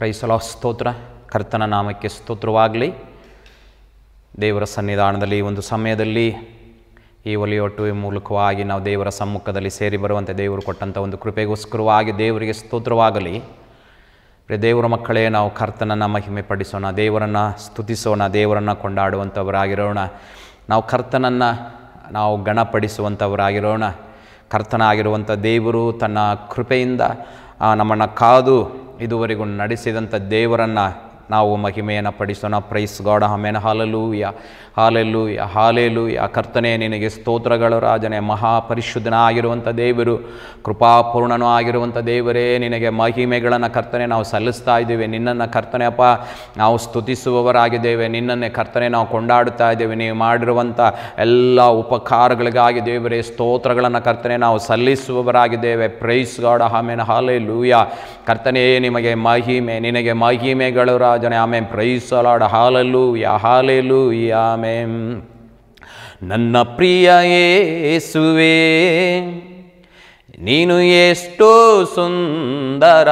ಪ್ರೈಸಲ ಸ್ತೋತ್ರ ಕರ್ತನ ನಾಮಕ್ಕೆ ಸ್ತೋತ್ರವಾಗಲಿ ದೇವರ ಸನ್ನಿಧಾನದಲ್ಲಿ ಈ ಒಂದು ಸಮಯದಲ್ಲಿ ಈ ಒಲಿಯೊಟ್ಟು ಮೂಲಕವಾಗಿ ನಾವು ದೇವರ ಸಮ್ಮುಖದಲ್ಲಿ ಸೇರಿ ಬರುವಂತೆ ದೇವರು ಕೊಟ್ಟಂಥ ಒಂದು ಕೃಪೆಗೋಸ್ಕರವಾಗಿ ದೇವರಿಗೆ ಸ್ತೋತ್ರವಾಗಲಿ ಪ್ರಿಯ ದೇವರ ಮಕ್ಕಳೇ ನಾವು ಕರ್ತನನ್ನು ಮಹಿಮೆ ಪಡಿಸೋಣ ದೇವರನ್ನು ಸ್ತುತಿಸೋಣ ದೇವರನ್ನು ಕೊಂಡಾಡುವಂಥವರಾಗಿರೋಣ ನಾವು ಕರ್ತನನ್ನು ನಾವು ಗಣಪಡಿಸುವಂಥವರಾಗಿರೋಣ ಕರ್ತನಾಗಿರುವಂಥ ದೇವರು ತನ್ನ ಕೃಪೆಯಿಂದ ನಮ್ಮನ್ನು ಕಾದು ಇದುವರೆಗೂ ನಡೆಸಿದಂಥ ದೇವರನ್ನು ನಾವು ಮಹಿಮೆಯನ್ನು ಪಡಿಸೋಣ ಪ್ರೈಸ್ ಗಾಡ್ ಆಮೇಲೆ ಹಾಲಲೂಯ ಹಾಲೆಲ್ಲೂಯ ಹಾಲೆಲೂಯ ಕರ್ತನೆ ನಿನಗೆ ಸ್ತೋತ್ರಗಳು ರಾಜನೇ ಮಹಾಪರಿಶುದ್ಧನ ಆಗಿರುವಂಥ ದೇವರು ಕೃಪಾಪೂರ್ಣನೂ ಆಗಿರುವಂಥ ದೇವರೇ ನಿನಗೆ ಮಹಿಮೆಗಳನ್ನು ಕರ್ತನೆ ನಾವು ಸಲ್ಲಿಸ್ತಾ ಇದ್ದೇವೆ ನಿನ್ನನ್ನು ಕರ್ತನೆ ಅಪ್ಪ ನಾವು ಸ್ತುತಿಸುವವರಾಗಿದ್ದೇವೆ ನಿನ್ನನ್ನೇ ಕರ್ತನೆ ನಾವು ಕೊಂಡಾಡುತ್ತಾ ಇದ್ದೇವೆ ನೀವು ಮಾಡಿರುವಂಥ ಎಲ್ಲ ಉಪಕಾರಗಳಿಗಾಗಿ ದೇವರೇ ಸ್ತೋತ್ರಗಳನ್ನು ಕರ್ತನೆ ನಾವು ಸಲ್ಲಿಸುವವರಾಗಿದ್ದೇವೆ ಪ್ರೈಸ್ ಗಾಡ್ ಆಮೇಲೆ ಹಾಲೆ ಲೂಯ ಕರ್ತನೇ ನಿಮಗೆ ಮಹಿಮೆ ನಿನಗೆ ಮಹಿಮೆಗಳು ರಾಜನೇ ಆಮೇಲೆ ಪ್ರೈಸ್ ಲಾಡ್ ಹಾಲಲ್ಲೂ ಯಾ ಹಾಲೆಲು ಆಮೇನ್ ನನ್ನ ಪ್ರಿಯ ಯೇಸುವೆ ನೀನು ಎಷ್ಟೋ ಸುಂದರ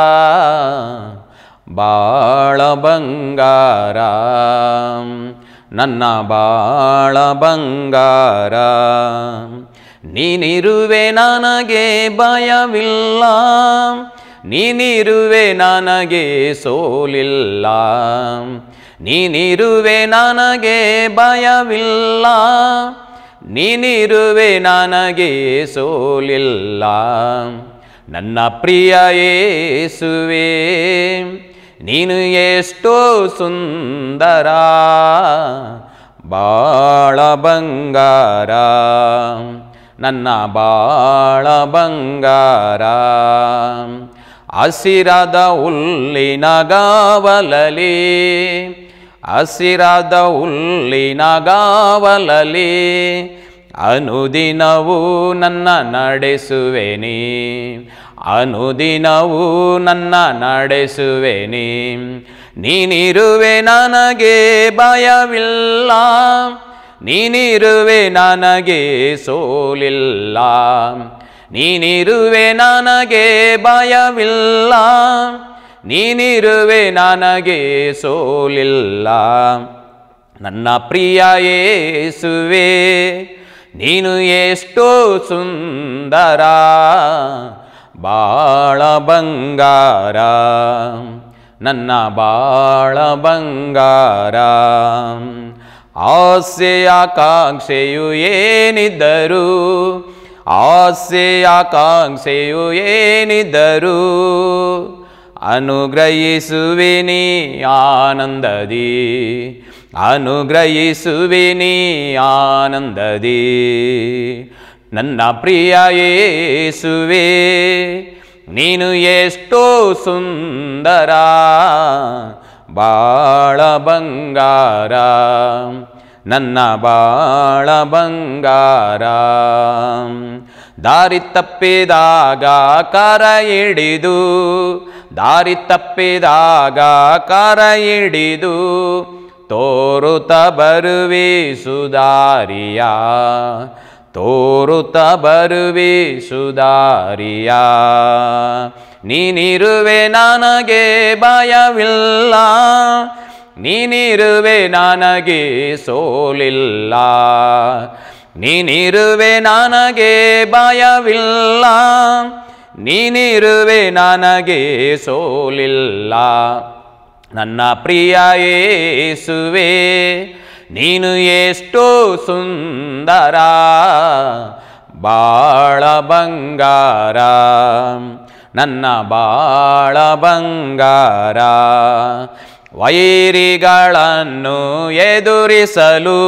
ಬಾಳ ಬಂಗಾರ ನನ್ನ ಬಾಳ ಬಂಗಾರ ನೀನಿರುವೆ ನನಗೆ ಭಯವಿಲ್ಲ ನೀನಿರುವೆ ನನಗೆ ಸೋಲಿಲ್ಲ ನೀನಿರುವೆ ನನಗೆ ಭಯವಿಲ್ಲ ನೀನಿರುವೆ ನನಗೆ ಸೋಲಿಲ್ಲ ನನ್ನ ಪ್ರಿಯ ಯೇಸುವೆ ನೀನು ಎಷ್ಟೋ ಸುಂದರ ಬಾಳ ಬಂಗಾರ ನನ್ನ ಬಾಳ ಬಂಗಾರ ಹಸಿರಾದ ಹುಲ್ಲಿನ ಗಾವಲಲಿ ಹಸಿರಾದ ಹುಲ್ಲಿನ ಗಾವಲಲಿ ಅನುದಿನವೂ ನನ್ನ ನಡೆಸುವೆನಿ ಅನುದಿನವೂ ನನ್ನ ನಡೆಸುವೆನಿ ನೀನಿರುವೆ ನನಗೆ ಭಯವಿಲ್ಲ ನೀನಿರುವೆ ನನಗೆ ಸೋಲಿಲ್ಲ ನೀನಿರುವೆ ನನಗೆ ಭಯವಿಲ್ಲ ನೀನಿರುವೆ ನನಗೆ ಸೋಲಿಲ್ಲ ನನ್ನ ಪ್ರಿಯ ಯೇಸುವೆ ನೀನು ಎಷ್ಟೋ ಸುಂದರ ಬಾಳ ಬಂಗಾರ ನನ್ನ ಬಾಳ ಬಂಗಾರ ಆಸೆಯ ಕಾಂಕ್ಷೆಯು ಏನಿದ್ದರು ಆಸೆಯ ಕಾಂಕ್ಷೆಯು ಏನಿದ್ದರು ಅನುಗ್ರಹಿಸುವಿನಿ ಆನಂದದಿ ಅನುಗ್ರಹಿಸುವಿನಿ ಆನಂದದಿ ನನ್ನ ಪ್ರಿಯ ಯೇಸುವೆ ನೀನು ಎಷ್ಟೋ ಸುಂದರ ಬಾಳ ಬಂಗಾರ ನನ್ನ ಬಾಳ ಬಂಗಾರ ದಾರಿ ತಪ್ಪಿದಾಗ ಕರ ಹಿಡಿದು ದಾರಿ ತಪ್ಪಿದಾಗ ಕರ ಹಿಡಿದು ತೋರುತ್ತ ಬರುವೆ ಸುಧಾರಿಯ ತೋರುತ್ತ ಬರುವೆ ಸುಧಾರಿಯ ನೀನಿರುವೆ ನನಗೆ ಭಯವಿಲ್ಲ ನೀನಿರುವೆ ನನಗೆ ಸೋಲಿಲ್ಲ ನೀನಿರುವೆ ನನಗೆ ಭಯವಿಲ್ಲ ನೀನಿರುವೆ ನನಗೆ ಸೋಲಿಲ್ಲ ನನ್ನ ಪ್ರಿಯ ಯೇಸುವೆ ನೀನು ಎಷ್ಟೋ ಸುಂದರ ಬಾಳ ಬಂಗಾರ ನನ್ನ ಬಾಳ ಬಂಗಾರ ವೈರಿಗಳನ್ನು ಎದುರಿಸಲು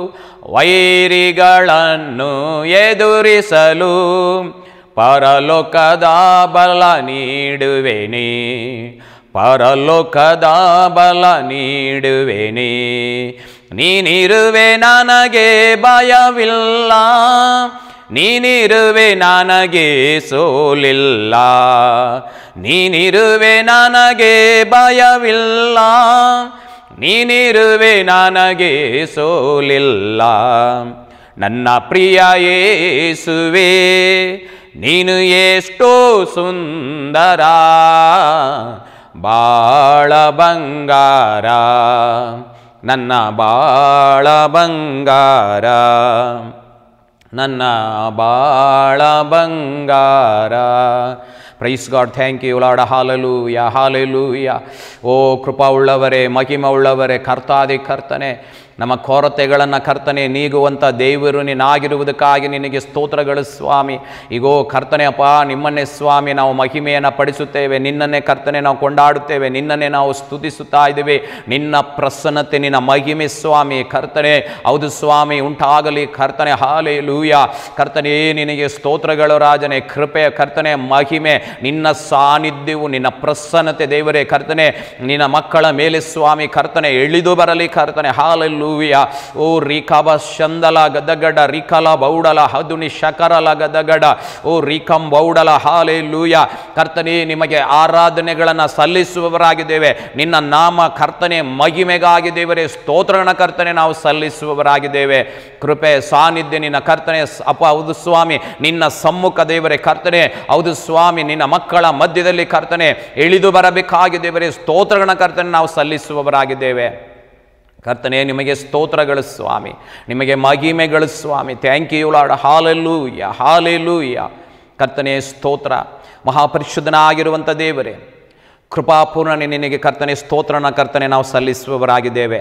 ವೈರಿಗಳನ್ನು ಎದುರಿಸಲು ಪರಲೋಕದ ಬಲ ನೀಡುವೆನಿ ಪರಲೋಕದ ಬಲ ನೀಡುವೆನಿ ನೀನಿರುವೆ ನನಗೆ ಭಯವಿಲ್ಲ ನೀನಿರುವೆ ನನಗೆ ಸೋಲಿಲ್ಲ ನೀನಿರುವೆ ನನಗೆ ಭಯವಿಲ್ಲ ನೀನಿರುವೆ ನನಗೆ ಸೋಲಿಲ್ಲ ನನ್ನ ಪ್ರಿಯ ಯೇಸುವೆ ನೀನು ಎಷ್ಟೋ ಸುಂದರ ಬಾಳ ಬಂಗಾರ ನನ್ನ ಬಾಳ ಬಂಗಾರ ನನ್ನ ಬಾಳ ಬಂಗಾರ praise God thank you Lord hallelujah hallelujah ಓ ಕೃಪಾ ಉಳ್ಳವರೇ ಮಹಿಮ ಉಳ್ಳವರೇ ಕರ್ತಾದಿ ಕರ್ತನೆ ನಮ್ಮ ಕೊರತೆಗಳನ್ನು ಕರ್ತನೆ ನೀಗುವಂಥ ದೇವರು ನೀನಾಗಿರುವುದಕ್ಕಾಗಿ ನಿನಗೆ ಸ್ತೋತ್ರಗಳು ಸ್ವಾಮಿ ಈಗೋ ಕರ್ತನೆ ಅಪ್ಪ ನಿಮ್ಮನ್ನೇ ಸ್ವಾಮಿ ನಾವು ಮಹಿಮೆಯನ್ನು ಪಡಿಸುತ್ತೇವೆ ನಿನ್ನನ್ನೇ ಕರ್ತನೆ ನಾವು ಕೊಂಡಾಡುತ್ತೇವೆ ನಿನ್ನನ್ನೇ ನಾವು ಸ್ತುತಿಸುತ್ತಾ ಇದ್ದೇವೆ ನಿನ್ನ ಪ್ರಸನ್ನತೆ ನಿನ್ನ ಮಹಿಮೆ ಸ್ವಾಮಿ ಕರ್ತನೆ ಹೌದು ಸ್ವಾಮಿ ಉಂಟಾಗಲಿ ಕರ್ತನೆ ಹಾಲೆ ಲೂಯ ಕರ್ತನೆ ನಿನಗೆ ಸ್ತೋತ್ರಗಳು ರಾಜನೇ ಕೃಪೆ ಕರ್ತನೆ ಮಹಿಮೆ ನಿನ್ನ ಸಾನ್ನಿಧ್ಯವು ನಿನ್ನ ಪ್ರಸನ್ನತೆ ದೇವರೇ ಕರ್ತನೆ ನಿನ್ನ ಮಕ್ಕಳ ಮೇಲೆ ಸ್ವಾಮಿ ಕರ್ತನೆ ಇಳಿದು ಬರಲಿ ಕರ್ತನೆ ಹಾಲೆಲ್ಲೂಯ ಓ ರೀಕಾಬ ಶಂದಲ ಗದಗಡ ರಿಕಲ ಬೌಡಲ ಹದುನಿ ಶಕರಲ ಗದಗಡ ಓ ರೀಕಂ ಬೌಡಲ ಹಾಲೆ ಲೂಯ ಕರ್ತನೆ ನಿಮಗೆ ಆರಾಧನೆಗಳನ್ನು ಸಲ್ಲಿಸುವವರಾಗಿದ್ದೇವೆ ನಿನ್ನ ನಾಮ ಕರ್ತನೆ ಮಹಿಮೆಗಾಗಿ ದೇವರೇ ಸ್ತೋತ್ರಗಳ ಕರ್ತನೆ ನಾವು ಸಲ್ಲಿಸುವವರಾಗಿದ್ದೇವೆ ಕೃಪೆ ಸಾನ್ನಿಧ್ಯ ನಿನ್ನ ಕರ್ತನೆ ಸ್- ಅಪ್ಪ ಹೌದು ಸ್ವಾಮಿ ನಿನ್ನ ಸಮ್ಮುಖ ದೇವರೇ ಕರ್ತನೆ ಹೌದು ಸ್ವಾಮಿ ನಿನ್ನ ಮಕ್ಕಳ ಮಧ್ಯದಲ್ಲಿ ಕರ್ತನೆ ಇಳಿದು ಬರಬೇಕಾಗಿ ದೇವರೇ ಸ್ತೋತ್ರಗಳ ಕರ್ತನೆ ನಾವು ಸಲ್ಲಿಸುವವರಾಗಿದ್ದೇವೆ ಕರ್ತನೆ ನಿಮಗೆ ಸ್ತೋತ್ರಗಳು ಸ್ವಾಮಿ ನಿಮಗೆ ಮಹಿಮೆಗಳು ಸ್ವಾಮಿ thank you Lord hallelujah hallelujah ಕರ್ತನೆ ಸ್ತೋತ್ರ ಮಹಾಪರಿಶುದ್ಧನಾಗಿರುವಂಥ ದೇವರೇ ಕೃಪಾಪೂರ್ಣನೆ ನಿನಗೆ ಕರ್ತನೆ ಸ್ತೋತ್ರನ ಕರ್ತನೆ ನಾವು ಸಲ್ಲಿಸುವವರಾಗಿದ್ದೇವೆ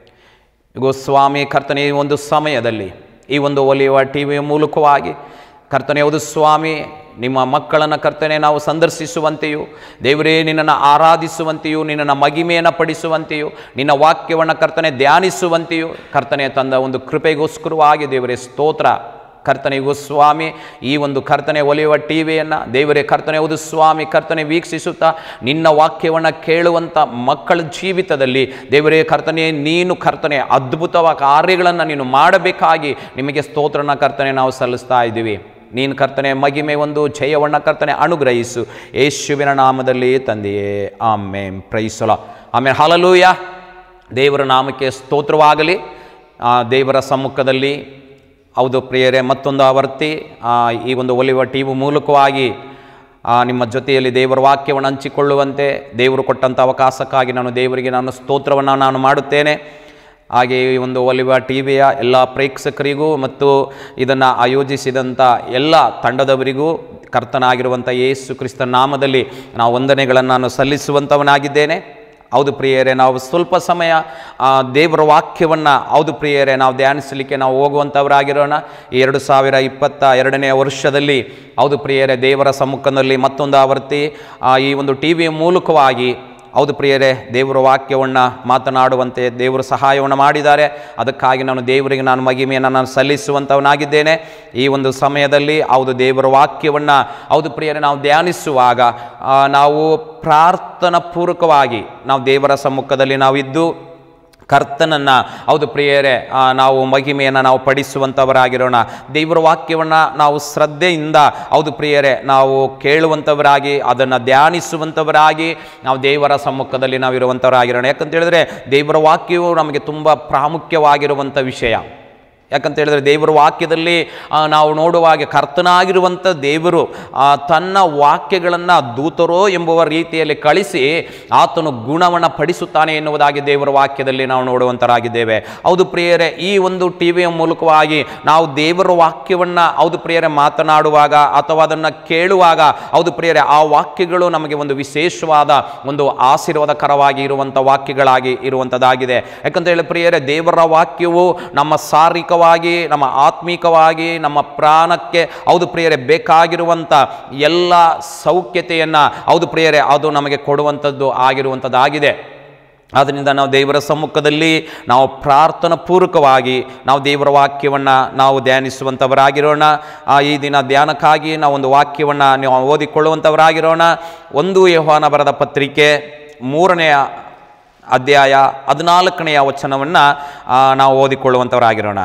ಇಗೋ ಸ್ವಾಮಿ ಕರ್ತನೆ ಈ ಒಂದು ಸಮಯದಲ್ಲಿ ಈ ಒಂದು ಒಲಿಯುವ ಟಿ ವಿಯ ಮೂಲಕವಾಗಿ ಕರ್ತನೆ ಹೌದು ಸ್ವಾಮಿ ನಿಮ್ಮ ಮಕ್ಕಳನ್ನು ಕರ್ತನೆ ನಾವು ಸಂದರ್ಶಿಸುವಂತೆಯೂ ದೇವರೇ ನಿನ್ನನ್ನು ಆರಾಧಿಸುವಂತೆಯೂ ನಿನ್ನನ್ನು ಮಗಿಮೆಯನ್ನು ಪಡಿಸುವಂತೆಯೂ ನಿನ್ನ ವಾಕ್ಯವನ್ನು ಕರ್ತನೆ ಧ್ಯಾನಿಸುವಂತೆಯೂ ಕರ್ತನೆ ತಂದ ಒಂದು ಕೃಪೆಗೋಸ್ಕರವಾಗಿ ದೇವರೇ ಸ್ತೋತ್ರ ಕರ್ತನೆಗೂ ಸ್ವಾಮಿ ಈ ಒಂದು ಕರ್ತನೆ ಒಲಿಯುವ ಟಿ ವಿಯನ್ನು ದೇವರೇ ಕರ್ತನೆ ಹೌದು ಸ್ವಾಮಿ ಕರ್ತನೆ ವೀಕ್ಷಿಸುತ್ತಾ ನಿನ್ನ ವಾಕ್ಯವನ್ನು ಕೇಳುವಂಥ ಮಕ್ಕಳ ಜೀವಿತದಲ್ಲಿ ದೇವರೇ ಕರ್ತನೆ ನೀನು ಕರ್ತನೆ ಅದ್ಭುತವ ಕಾರ್ಯಗಳನ್ನು ನೀನು ಮಾಡಬೇಕಾಗಿ ನಿಮಗೆ ಸ್ತೋತ್ರನ ಕರ್ತನೆ ನಾವು ಸಲ್ಲಿಸ್ತಾ ಇದ್ದೀವಿ ನೀನು ಕರ್ತನೆ ಮಗಿಮೆ ಒಂದು ಜಯವನ್ನ ಕರ್ತನೆ ಅನುಗ್ರಹಿಸು ಯೇಸುವಿನ ನಾಮದಲ್ಲಿ ತಂದೆಯೇ ಆಮೇನ್ ಪ್ರೈಸಲ ಆಮೇಲೆ ಹಾಲಲೂಯ ದೇವರ ನಾಮಕ್ಕೆ ಸ್ತೋತ್ರವಾಗಲಿ ಆ, ದೇವರ ಸಮ್ಮುಖದಲ್ಲಿ ಹೌದು ಪ್ರಿಯರೇ ಮತ್ತೊಂದು ಆವರ್ತಿ ಆ, ಈ ಒಂದು ಒಲಿವ ಟಿ ವಿ ಮೂಲಕವಾಗಿ ಆ, ನಿಮ್ಮ ಜೊತೆಯಲ್ಲಿ ದೇವರ ವಾಕ್ಯವನ್ನು ಹಂಚಿಕೊಳ್ಳುವಂತೆ ದೇವರು ಕೊಟ್ಟಂಥ ಅವಕಾಶಕ್ಕಾಗಿ ನಾನು ದೇವರಿಗೆ ನಾನು ಸ್ತೋತ್ರವನ್ನು ನಾನು ಮಾಡುತ್ತೇನೆ ಹಾಗೆ ಈ ಒಂದು ಒಲಿವ ಟಿ ವಿಯ ಎಲ್ಲ ಪ್ರೇಕ್ಷಕರಿಗೂ ಮತ್ತು ಇದನ್ನು ಆಯೋಜಿಸಿದಂಥ ಎಲ್ಲ ತಂಡದವರಿಗೂ ಕರ್ತನಾಗಿರುವಂಥ ಯೇಸು ಕ್ರಿಸ್ತನ ನಾಮದಲ್ಲಿ ನಾವು ವಂದನೆಗಳನ್ನು ನಾನು ಸಲ್ಲಿಸುವಂಥವನಾಗಿದ್ದೇನೆ ಹೌದು ಪ್ರಿಯರೇ ನಾವು ಸ್ವಲ್ಪ ಸಮಯ ಆ, ದೇವರ ವಾಕ್ಯವನ್ನು ಹೌದು ಪ್ರಿಯರೇ ನಾವು ಧ್ಯಾನಿಸಲಿಕ್ಕೆ ನಾವು ಹೋಗುವಂಥವರಾಗಿರೋಣ ಈ ಎರಡು ಸಾವಿರ ಇಪ್ಪತ್ತ ಎರಡನೆಯ ವರ್ಷದಲ್ಲಿ ಹೌದು ಪ್ರಿಯರೇ ದೇವರ ಸಮ್ಮುಖದಲ್ಲಿ ಮತ್ತೊಂದು ಆವರ್ತಿ ಆ, ಈ ಒಂದು ಟಿ ವಿಯ ಮೂಲಕವಾಗಿ ಹೌದು ಪ್ರಿಯರೇ ದೇವರ ವಾಕ್ಯವನ್ನು ಮಾತನಾಡುವಂತೆ ದೇವರು ಸಹಾಯವನ್ನು ಮಾಡಿದ್ದಾರೆ ಅದಕ್ಕಾಗಿ ನಾನು ದೇವರಿಗೆ ನಾನು ಮಹಿಮೆಯನ್ನು ನಾನು ಸಲ್ಲಿಸುವಂಥವನಾಗಿದ್ದೇನೆ ಈ ಒಂದು ಸಮಯದಲ್ಲಿ ಹೌದು ದೇವರ ವಾಕ್ಯವನ್ನು ಹೌದು ಪ್ರಿಯರೇ ನಾವು ಧ್ಯಾನಿಸುವಾಗ ಆ, ನಾವು ಪ್ರಾರ್ಥನಾ ಪೂರ್ವಕವಾಗಿ ನಾವು ದೇವರ ಸಮ್ಮುಖದಲ್ಲಿ ನಾವು ಇದ್ದು ಕರ್ತನನ್ನು ಹೌದು ಪ್ರಿಯರೇ ಆ, ನಾವು ಮಹಿಮೆಯನ್ನು ನಾವು ಪಡಿಸುವಂಥವರಾಗಿರೋಣ ದೇವರ ವಾಕ್ಯವನ್ನು ನಾವು ಶ್ರದ್ಧೆಯಿಂದ ಹೌದು ಪ್ರಿಯರೇ ನಾವು ಕೇಳುವಂಥವರಾಗಿ ಅದನ್ನು ಧ್ಯಾನಿಸುವಂಥವರಾಗಿ ನಾವು ದೇವರ ಸಮ್ಮುಖದಲ್ಲಿ ನಾವು ಇರುವಂಥವರಾಗಿರೋಣ ಯಾಕಂತ ಹೇಳಿದ್ರೆ ದೇವರ ವಾಕ್ಯವು ನಮಗೆ ತುಂಬ ಪ್ರಾಮುಖ್ಯವಾಗಿರುವಂಥ ವಿಷಯ ಯಾಕಂತ ಹೇಳಿದ್ರೆ ದೇವರ ವಾಕ್ಯದಲ್ಲಿ ಆ, ನಾವು ನೋಡುವಾಗೆ ಕರ್ತನಾಗಿರುವಂಥ ದೇವರು ಆ, ತನ್ನ ವಾಕ್ಯಗಳನ್ನು ದೂತರೋ ಎಂಬುವ ರೀತಿಯಲ್ಲಿ ಕಳಿಸಿ ಆತನು ಗುಣವನ್ನು ಪಡಿಸುತ್ತಾನೆ ಎನ್ನುವುದಾಗಿ ದೇವರ ವಾಕ್ಯದಲ್ಲಿ ನಾವು ನೋಡುವಂಥರಾಗಿದ್ದೇವೆ ಹೌದು ಪ್ರಿಯರೇ ಈ ಒಂದು ಟಿ ವಿಯ ಮೂಲಕವಾಗಿ ನಾವು ದೇವರ ವಾಕ್ಯವನ್ನು ಹೌದು ಪ್ರಿಯರೇ ಮಾತನಾಡುವಾಗ ಅಥವಾ ಅದನ್ನು ಕೇಳುವಾಗ ಹೌದು ಪ್ರಿಯರೇ ಆ ವಾಕ್ಯಗಳು ನಮಗೆ ಒಂದು ವಿಶೇಷವಾದ ಒಂದು ಆಶೀರ್ವಾದಕರವಾಗಿ ಇರುವಂಥ ವಾಕ್ಯಗಳಾಗಿ ಇರುವಂಥದ್ದಾಗಿದೆ ಯಾಕಂತ ಹೇಳಿ ಪ್ರಿಯರೇ ದೇವರ ವಾಕ್ಯವು ನಮ್ಮ ಶಾರೀರಿಕವಾಗಿ ನಮ್ಮ ಆತ್ಮಿಕವಾಗಿ ನಮ್ಮ ಪ್ರಾಣಕ್ಕೆ ಹೌದು ಪ್ರಿಯರೇ ಬೇಕಾಗಿರುವಂಥ ಎಲ್ಲ ಸೌಖ್ಯತೆಯನ್ನು ಹೌದು ಪ್ರಿಯರೇ ಅದು ನಮಗೆ ಕೊಡುವಂಥದ್ದು ಆಗಿರುವಂಥದ್ದಾಗಿದೆ ಆದ್ದರಿಂದ ನಾವು ದೇವರ ಸಮ್ಮುಖದಲ್ಲಿ ನಾವು ಪ್ರಾರ್ಥನಾ ಪೂರ್ವಕವಾಗಿ ನಾವು ದೇವರ ವಾಕ್ಯವನ್ನು ನಾವು ಧ್ಯಾನಿಸುವಂಥವರಾಗಿರೋಣ ಆ, ಈ ದಿನ ಧ್ಯಾನಕ್ಕಾಗಿ ನಾವು ಒಂದು ವಾಕ್ಯವನ್ನು ನಾವು ಓದಿಕೊಳ್ಳುವಂಥವರಾಗಿರೋಣ ಒಂದು ಯೆಹೋವನ ಬರೆದ ಪತ್ರಿಕೆ ಮೂರನೆಯ ಅಧ್ಯಾಯ ಹದಿನಾಲ್ಕನೆಯ ವಚನವನ್ನು ನಾವು ಓದಿಕೊಳ್ಳುವಂಥವರಾಗಿರೋಣ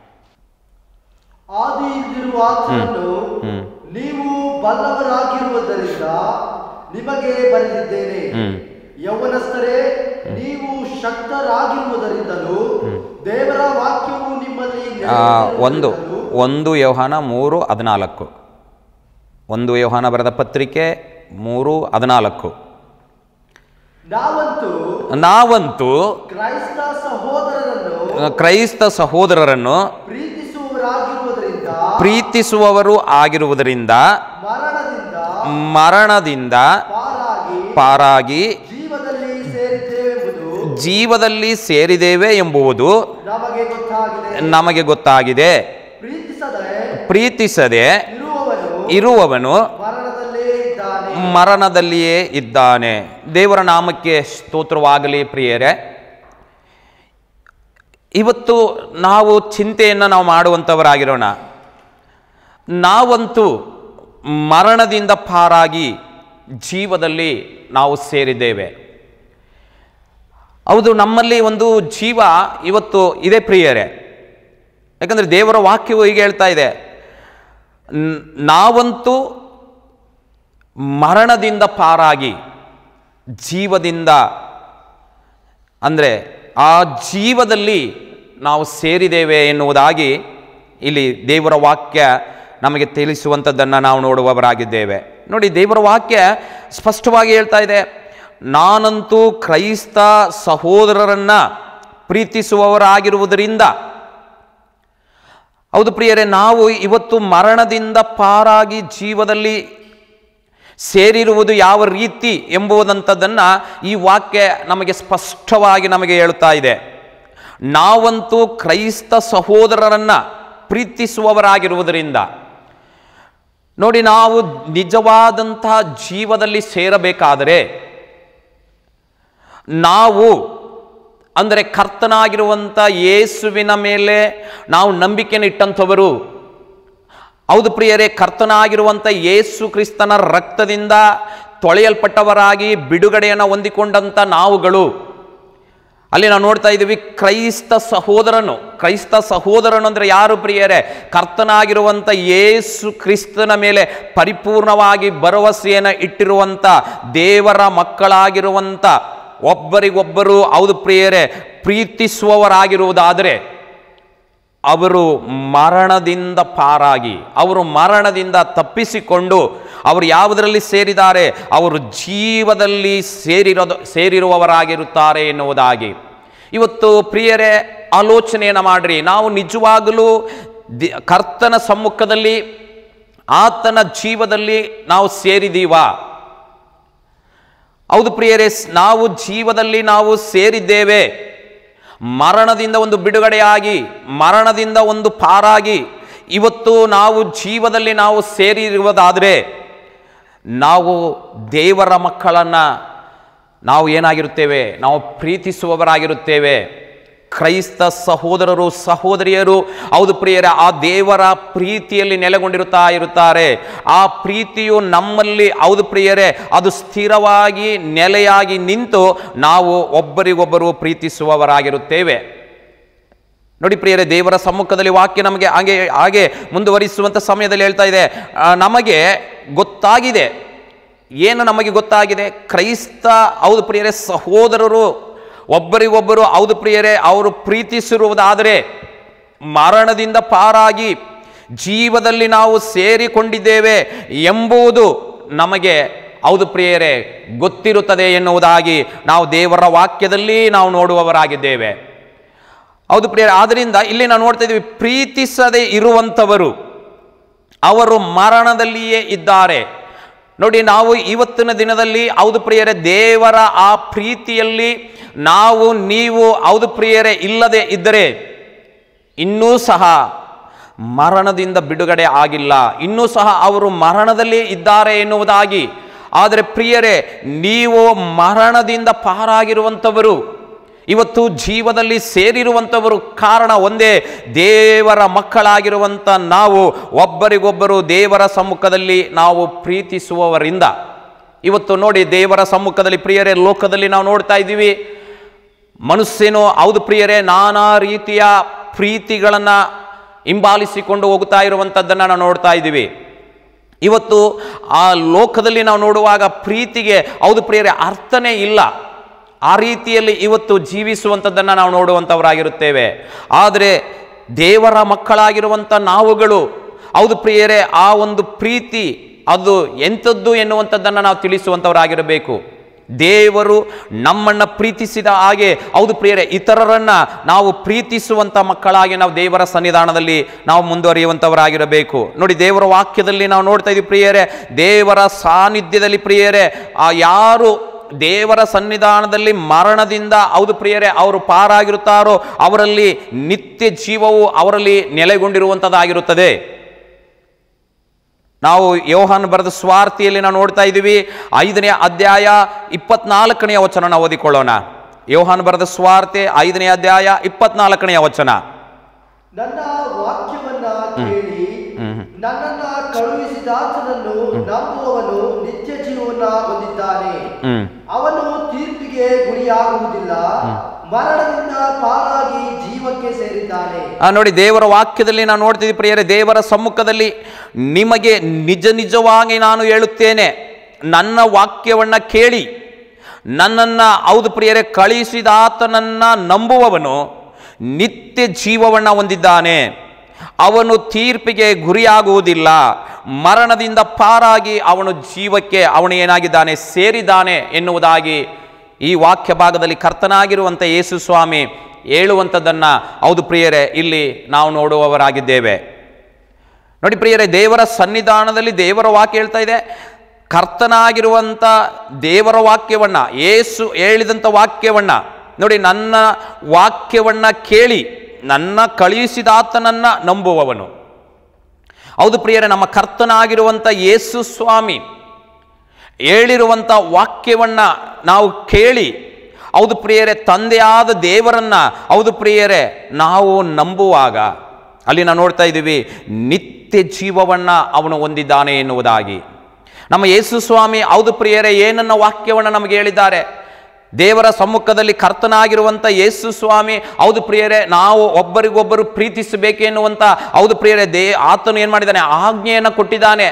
ಆದಿಯಿಂದಿರುವ ಆತನನ್ನು ನೀವು ಬಲ್ಲವರಾಗಿರುವುದರಿಂದ ನಿಮಗೆ ಬರೆದಿದ್ದೇನೆ ಹ್ಮ್. ಯೌವನಸ್ಥರೇ ನೀವು ಶಕ್ತರಾಗಿರುವುದರಿಂದಲೂ ದೇವರ ವಾಕ್ಯವು ನಿಮ್ಮಲ್ಲಿ ಆ, ಒಂದು ನೆಲೆಸಿರುವುದರಿಂದಲೂ ಒಂದು ಯೋಹಾನ ಮೂರು ಹದಿನಾಲ್ಕು ಒಂದು ಯೋಹಾನ ಬರೆದ ಪತ್ರಿಕೆ ಮೂರು ಹದಿನಾಲ್ಕು ನಾವಂತೂ ನಾವಂತೂ ಕ್ರೈಸ್ತ ಸಹೋದರರನ್ನು ಕ್ರೈಸ್ತ ಸಹೋದರರನ್ನು ಪ್ರೀತಿಸುವವರಾಗಿರುವುದರಿಂದ ಪ್ರೀತಿಸುವವರು ಆಗಿರುವುದರಿಂದ ಮರಣದಿಂದ ಮರಣದಿಂದ ಪಾರಾಗಿ ಪಾರಾಗಿ ಜೀವದಲ್ಲಿ ಸೇರಿದ್ದೇವೆಂಬುದು ಜೀವದಲ್ಲಿ ಸೇರಿದ್ದೇವೆ ಎಂಬುದು ನಮಗೆ ಗೊತ್ತಾಗಿದೆ ನಮಗೆ ಗೊತ್ತಾಗಿದೆ ಪ್ರೀತಿಸದೆ ಪ್ರೀತಿಸದೆ ಇರುವವನು ಇರುವವನು ಮರಣದಲ್ಲೇ ಇದ್ದಾನೆ ಮರಣದಲ್ಲಿಯೇ ಇದ್ದಾನೆ ದೇವರ ನಾಮಕ್ಕೆ ಸ್ತೋತ್ರವಾಗಲಿ ಪ್ರಿಯರೇ ಇವತ್ತು ನಾವು ಚಿಂತೆಯನ್ನು ನಾವು ಮಾಡುವಂಥವರಾಗಿರೋಣ ನಾವಂತೂ ಮರಣದಿಂದ ಪಾರಾಗಿ ಜೀವದಲ್ಲಿ ನಾವು ಸೇರಿದ್ದೇವೆ ಹೌದು ನಮ್ಮಲ್ಲಿ ಒಂದು ಜೀವ ಇವತ್ತು ಇದೆ ಪ್ರಿಯರೇ ಯಾಕಂದರೆ ದೇವರ ವಾಕ್ಯವು ಹೀಗೆ ಹೇಳ್ತಾ ಇದೆ ನ್- ನಾವಂತೂ ಮರಣದಿಂದ ಪಾರಾಗಿ ಜೀವದಿಂದ ಅಂದರೆ ಆ ಜೀವದಲ್ಲಿ ನಾವು ಸೇರಿದ್ದೇವೆ ಎನ್ನುವುದಾಗಿ ಇಲ್ಲಿ ದೇವರ ವಾಕ್ಯ ನಮಗೆ ತಿಳಿಸುವಂಥದ್ದನ್ನು ನಾವು ನೋಡುವವರಾಗಿದ್ದೇವೆ ನೋಡಿ ದೇವರ ವಾಕ್ಯ ಸ್ಪಷ್ಟವಾಗಿ ಹೇಳ್ತಾ ಇದೆ ನಾನಂತೂ ಕ್ರೈಸ್ತ ಸಹೋದರರನ್ನು ಪ್ರೀತಿಸುವವರಾಗಿರುವುದರಿಂದ ಹೌದು ಪ್ರಿಯರೇ ನಾವು ಇವತ್ತು ಮರಣದಿಂದ ಪಾರಾಗಿ ಜೀವದಲ್ಲಿ ಸೇರಿರುವುದು ಯಾವ ರೀತಿ ಎಂಬುದಂಥದ್ದನ್ನು ಈ ವಾಕ್ಯ ನಮಗೆ ಸ್ಪಷ್ಟವಾಗಿ ನಮಗೆ ಹೇಳುತ್ತಾ ಇದೆ ನಾವಂತೂ ಕ್ರೈಸ್ತ ಸಹೋದರರನ್ನು ಪ್ರೀತಿಸುವವರಾಗಿರುವುದರಿಂದ ನೋಡಿ ನಾವು ನಿಜವಾದಂತಹ ಜೀವದಲ್ಲಿ ಸೇರಬೇಕಾದರೆ ನಾವು ಅಂದರೆ ಕರ್ತನಾಗಿರುವಂಥ ಯೇಸುವಿನ ಮೇಲೆ ನಾವು ನಂಬಿಕೆಯನ್ನು ಇಟ್ಟಂಥವರು ಹೌದು ಪ್ರಿಯರೇ ಕರ್ತನಾಗಿರುವಂಥ ಯೇಸು ಕ್ರಿಸ್ತನ ರಕ್ತದಿಂದ ತೊಳೆಯಲ್ಪಟ್ಟವರಾಗಿ ಬಿಡುಗಡೆಯನ್ನು ಹೊಂದಿಕೊಂಡಂಥ ನಾವುಗಳು ಅಲ್ಲಿ ನಾವು ನೋಡ್ತಾ ಇದ್ದೀವಿ ಕ್ರೈಸ್ತ ಸಹೋದರನು ಕ್ರೈಸ್ತ ಸಹೋದರನು ಅಂದರೆ ಯಾರು ಪ್ರಿಯರೇ ಕರ್ತನಾಗಿರುವಂಥ ಯೇಸು ಕ್ರಿಸ್ತನ ಮೇಲೆ ಪರಿಪೂರ್ಣವಾಗಿ ಭರವಸೆಯನ್ನು ಇಟ್ಟಿರುವಂಥ ದೇವರ ಮಕ್ಕಳಾಗಿರುವಂಥ ಒಬ್ಬರಿಗೊಬ್ಬರು ಹೌದು ಪ್ರಿಯರೇ ಪ್ರೀತಿಸುವವರಾಗಿರುವುದಾದರೆ ಅವರು ಮರಣದಿಂದ ಪಾರಾಗಿ ಅವರು ಮರಣದಿಂದ ತಪ್ಪಿಸಿಕೊಂಡು ಅವರು ಯಾವುದರಲ್ಲಿ ಸೇರಿದ್ದಾರೆ ಅವರು ಜೀವದಲ್ಲಿ ಸೇರಿರೋದು ಸೇರಿರುವವರಾಗಿರುತ್ತಾರೆ ಎನ್ನುವುದಾಗಿ ಇವತ್ತು ಪ್ರಿಯರೇ ಆಲೋಚನೆಯನ್ನು ಮಾಡಿರಿ ನಾವು ನಿಜವಾಗಲೂ ದಿ- ಕರ್ತನ ಸಮ್ಮುಖದಲ್ಲಿ ಆತನ ಜೀವದಲ್ಲಿ ನಾವು ಸೇರಿದೀವಾ ಹೌದು ಪ್ರಿಯರೇ ಸ್- ನಾವು ಜೀವದಲ್ಲಿ ನಾವು ಸೇರಿದ್ದೇವೆ ಮರಣದಿಂದ ಒಂದು ಬಿಡುಗಡೆಯಾಗಿ ಮರಣದಿಂದ ಒಂದು ಪಾರಾಗಿ ಇವತ್ತು ನಾವು ಜೀವದಲ್ಲಿ ನಾವು ಸೇರಿರುವುದಾದರೆ ನಾವು ದೇವರ ಮಕ್ಕಳನ್ನು ನಾವು ಏನಾಗಿರುತ್ತೇವೆ ನಾವು ಪ್ರೀತಿಸುವವರಾಗಿರುತ್ತೇವೆ ಕ್ರೈಸ್ತ ಸಹೋದರರು ಸಹೋದರಿಯರು ಹೌದು ಪ್ರಿಯರೇ ಆ ದೇವರ ಪ್ರೀತಿಯಲ್ಲಿ ನೆಲೆಗೊಂಡಿರುತ್ತಾ ಇರುತ್ತಾರೆ ಆ ಪ್ರೀತಿಯು ನಮ್ಮಲ್ಲಿ ಹೌದು ಪ್ರಿಯರೇ ಅದು ಸ್ಥಿರವಾಗಿ ನೆಲೆಯಾಗಿ ನಿಂತು ನಾವು ಒಬ್ಬರಿಗೊಬ್ಬರು ಪ್ರೀತಿಸುವವರಾಗಿರುತ್ತೇವೆ ನೋಡಿ ಪ್ರಿಯರೇ ದೇವರ ಸಮ್ಮುಖದಲ್ಲಿ ವಾಕ್ಯ ನಮಗೆ ಹಾಗೆ ಹಾಗೆ ಮುಂದುವರಿಸುವಂಥ ಸಮಯದಲ್ಲಿ ಹೇಳ್ತಾ ಇದೆ ಆ, ನಮಗೆ ಗೊತ್ತಾಗಿದೆ ಏನು ನಮಗೆ ಗೊತ್ತಾಗಿದೆ ಕ್ರೈಸ್ತ ಹೌದು ಪ್ರಿಯರೇ ಸಹೋದರರು ಒಬ್ಬರಿಗೊಬ್ಬರು ಹೌದು ಪ್ರಿಯರೇ ಅವರು ಪ್ರೀತಿಸಿರುವುದಾದರೆ ಮರಣದಿಂದ ಪಾರಾಗಿ ಜೀವದಲ್ಲಿ ನಾವು ಸೇರಿಕೊಂಡಿದ್ದೇವೆ ಎಂಬುದು ನಮಗೆ ಹೌದು ಪ್ರಿಯರೇ ಗೊತ್ತಿರುತ್ತದೆ ಎನ್ನುವುದಾಗಿ ನಾವು ದೇವರ ವಾಕ್ಯದಲ್ಲಿ ನಾವು ನೋಡುವವರಾಗಿದ್ದೇವೆ ಹೌದು ಪ್ರಿಯರೇ ಆದ್ದರಿಂದ ಇಲ್ಲಿ ನಾವು ನೋಡ್ತಾ ಇದ್ದೀವಿ ಪ್ರೀತಿಸದೆ ಇರುವಂಥವರು ಅವರು ಮರಣದಲ್ಲಿಯೇ ಇದ್ದಾರೆ ನೋಡಿ ನಾವು ಇವತ್ತಿನ ದಿನದಲ್ಲಿ ಹೌದು ಪ್ರಿಯರೇ ದೇವರ ಆ ಪ್ರೀತಿಯಲ್ಲಿ ನಾವು ನೀವು ಹೌದು ಪ್ರಿಯರೇ ಇಲ್ಲದೆ ಇದ್ದರೆ ಇನ್ನೂ ಸಹ ಮರಣದಿಂದ ಬಿಡುಗಡೆ ಆಗಿಲ್ಲ ಇನ್ನೂ ಸಹ ಅವರು ಮರಣದಲ್ಲಿ ಇದ್ದಾರೆ ಎನ್ನುವುದಾಗಿ ಆದರೆ ಪ್ರಿಯರೇ ನೀವು ಮರಣದಿಂದ ಪಾರಾಗಿರುವಂಥವರು ಇವತ್ತು ಜೀವದಲ್ಲಿ ಸೇರಿರುವಂಥವರು ಕಾರಣ ಒಂದೇ ದೇವರ ಮಕ್ಕಳಾಗಿರುವಂಥ ನಾವು ಒಬ್ಬರಿಗೊಬ್ಬರು ದೇವರ ಸಮ್ಮುಖದಲ್ಲಿ ನಾವು ಪ್ರೀತಿಸುವವರಿಂದ ಇವತ್ತು ನೋಡಿ ದೇವರ ಸಮ್ಮುಖದಲ್ಲಿ ಪ್ರಿಯರೇ ಲೋಕದಲ್ಲಿ ನಾವು ನೋಡ್ತಾ ಇದ್ದೀವಿ ಮನುಷ್ಯನು ಹೌದು ಪ್ರಿಯರೇ ನಾನಾ ರೀತಿಯ ಪ್ರೀತಿಗಳನ್ನು ಹಿಂಬಾಲಿಸಿಕೊಂಡು ಹೋಗ್ತಾ ಇರುವಂಥದ್ದನ್ನು ನಾವು ನೋಡ್ತಾ ಇದ್ದೀವಿ ಇವತ್ತು ಆ ಲೋಕದಲ್ಲಿ ನಾವು ನೋಡುವಾಗ ಪ್ರೀತಿಗೆ ಹೌದು ಪ್ರಿಯರೇ ಅರ್ಥನೇ ಇಲ್ಲ ಆ ರೀತಿಯಲ್ಲಿ ಇವತ್ತು ಜೀವಿಸುವಂಥದ್ದನ್ನು ನಾವು ನೋಡುವಂಥವರಾಗಿರುತ್ತೇವೆ ಆದರೆ ದೇವರ ಮಕ್ಕಳಾಗಿರುವಂಥ ನಾವುಗಳು ಹೌದು ಪ್ರಿಯರೇ ಆ ಒಂದು ಪ್ರೀತಿ ಅದು ಎಂಥದ್ದು ಎನ್ನುವಂಥದ್ದನ್ನು ನಾವು ತಿಳಿಸುವಂಥವರಾಗಿರಬೇಕು ದೇವರು ನಮ್ಮನ್ನು ಪ್ರೀತಿಸಿದ ಹಾಗೆ ಹೌದು ಪ್ರಿಯರೇ ಇತರರನ್ನ ನಾವು ಪ್ರೀತಿಸುವಂಥ ಮಕ್ಕಳಾಗಿ ನಾವು ದೇವರ ಸನ್ನಿಧಾನದಲ್ಲಿ ನಾವು ಮುಂದುವರಿಯುವಂಥವರಾಗಿರಬೇಕು ನೋಡಿ ದೇವರ ವಾಕ್ಯದಲ್ಲಿ ನಾವು ನೋಡ್ತಾ ಇದ್ದೀವಿ ಪ್ರಿಯರೇ ದೇವರ ಸಾನ್ನಿಧ್ಯದಲ್ಲಿ ಪ್ರಿಯರೇ ಆ ಯಾರು ದೇವರ ಸನ್ನಿಧಾನದಲ್ಲಿ ಮರಣದಿಂದ ಹೌದು ಪ್ರಿಯರೇ ಅವರು ಪಾರಾಗಿರುತ್ತಾರೋ ಅವರಲ್ಲಿ ನಿತ್ಯ ಜೀವವು ಅವರಲ್ಲಿ ನೆಲೆಗೊಂಡಿರುವಂಥದ್ದಾಗಿರುತ್ತದೆ ನಾವು ಯೋಹಾನ್ ಬರೆದ ಸ್ವಾರ್ಥಿಯಲ್ಲಿ ನಾವು ನೋಡ್ತಾ ಇದ್ದೀವಿ ಐದನೇ ಅಧ್ಯಾಯ ಇಪ್ಪತ್ನಾಲ್ಕನೆಯ ವಚನ ನಾವು ಓದಿಕೊಳ್ಳೋಣ ಯೋಹಾನ್ ಬರೆದ ಸ್ವಾರ್ಥೆ ಐದನೇ ಅಧ್ಯಾಯ ಇಪ್ಪತ್ನಾಲ್ಕನೆಯ ವಚನ ನನ್ನ ವಾಕ್ಯವನ್ನ ಕೇಳಿ ನನ್ನನ್ನ ಕಳುಹಿಸಿದಾತನನ್ನು ನಂಬುವವನು ನಿತ್ಯ ಜೀವನ ಹೊಂದಿದ್ದಾನೆ ಹ್ಮ್ ಅವನು ತೀರ್ಪಿಗೆ ಗುರಿಯಾಗುವುದಿಲ್ಲ ಮರಣದಿಂದ ಪಾರಾಗಿ ಜೀವಕ್ಕೆ ಸೇರಿದ್ದಾನೆ ಆ, ನೋಡಿ ದೇವರ ವಾಕ್ಯದಲ್ಲಿ ನಾವು ನೋಡ್ತಿದ್ವಿ ಪ್ರಿಯರೇ ದೇವರ ಸಮ್ಮುಖದಲ್ಲಿ ನಿಮಗೆ ನಿಜ ನಿಜವಾಗಿ ನಾನು ಹೇಳುತ್ತೇನೆ ನನ್ನ ವಾಕ್ಯವನ್ನ ಕೇಳಿ ನನ್ನನ್ನು ಹೌದು ಪ್ರಿಯರೇ ಕಳಿಸಿದಾತನನ್ನ ನಂಬುವವನು ನಿತ್ಯ ಜೀವವನ್ನು ಹೊಂದಿದ್ದಾನೆ ಅವನು ತೀರ್ಪಿಗೆ ಗುರಿಯಾಗುವುದಿಲ್ಲ ಮರಣದಿಂದ ಪಾರಾಗಿ ಅವನು ಜೀವಕ್ಕೆ ಅವನು ಏನಾಗಿದ್ದಾನೆ ಸೇರಿದ್ದಾನೆ ಎನ್ನುವುದಾಗಿ ಈ ವಾಕ್ಯ ಭಾಗದಲ್ಲಿ ಕರ್ತನಾಗಿರುವಂಥ ಯೇಸು ಸ್ವಾಮಿ ಹೇಳುವಂಥದ್ದನ್ನು ಹೌದು ಪ್ರಿಯರೇ ಇಲ್ಲಿ ನಾವು ನೋಡುವವರಾಗಿದ್ದೇವೆ ನೋಡಿ ಪ್ರಿಯರೇ ದೇವರ ಸನ್ನಿಧಾನದಲ್ಲಿ ದೇವರ ವಾಕ್ಯ ಹೇಳ್ತಾ ಇದೆ ಕರ್ತನಾಗಿರುವಂಥ ದೇವರ ವಾಕ್ಯವನ್ನ ಏಸು ಹೇಳಿದಂಥ ವಾಕ್ಯವನ್ನ ನೋಡಿ ನನ್ನ ವಾಕ್ಯವನ್ನ ಕೇಳಿ ನನ್ನ ಕಳುಹಿಸಿದಾತನನ್ನ ನಂಬುವವನು ಹೌದು ಪ್ರಿಯರೇ ನಮ್ಮ ಕರ್ತನಾಗಿರುವಂಥ ಯೇಸು ಸ್ವಾಮಿ ಹೇಳಿರುವಂಥ ವಾಕ್ಯವನ್ನ ನಾವು ಕೇಳಿ ಹೌದು ಪ್ರಿಯರೇ ತಂದೆಯಾದ ದೇವರನ್ನ ಹೌದು ಪ್ರಿಯರೇ ನಾವು ನಂಬುವಾಗ ಅಲ್ಲಿ ನಾವು ನೋಡ್ತಾ ಇದ್ದೀವಿ ನಿತ್ಯ ಜೀವವನ್ನ ಅವನು ಹೊಂದಿದ್ದಾನೆ ಎನ್ನುವುದಾಗಿ ನಮ್ಮ ಯೇಸು ಸ್ವಾಮಿ ಹೌದು ಪ್ರಿಯರೇ ಏನನ್ನ ವಾಕ್ಯವನ್ನು ನಮಗೆ ಹೇಳಿದ್ದಾರೆ ದೇವರ ಸಮ್ಮುಖದಲ್ಲಿ ಕರ್ತನಾಗಿರುವಂಥ ಯೇಸು ಸ್ವಾಮಿ ಹೌದು ಪ್ರಿಯರೇ ನಾವು ಒಬ್ಬರಿಗೊಬ್ಬರು ಪ್ರೀತಿಸಬೇಕೆನ್ನುವಂಥ ಹೌದು ಪ್ರಿಯರೇ ದೇ ಆತನು ಏನು ಮಾಡಿದ್ದಾನೆ ಆಜ್ಞೆಯನ್ನು ಕೊಟ್ಟಿದ್ದಾನೆ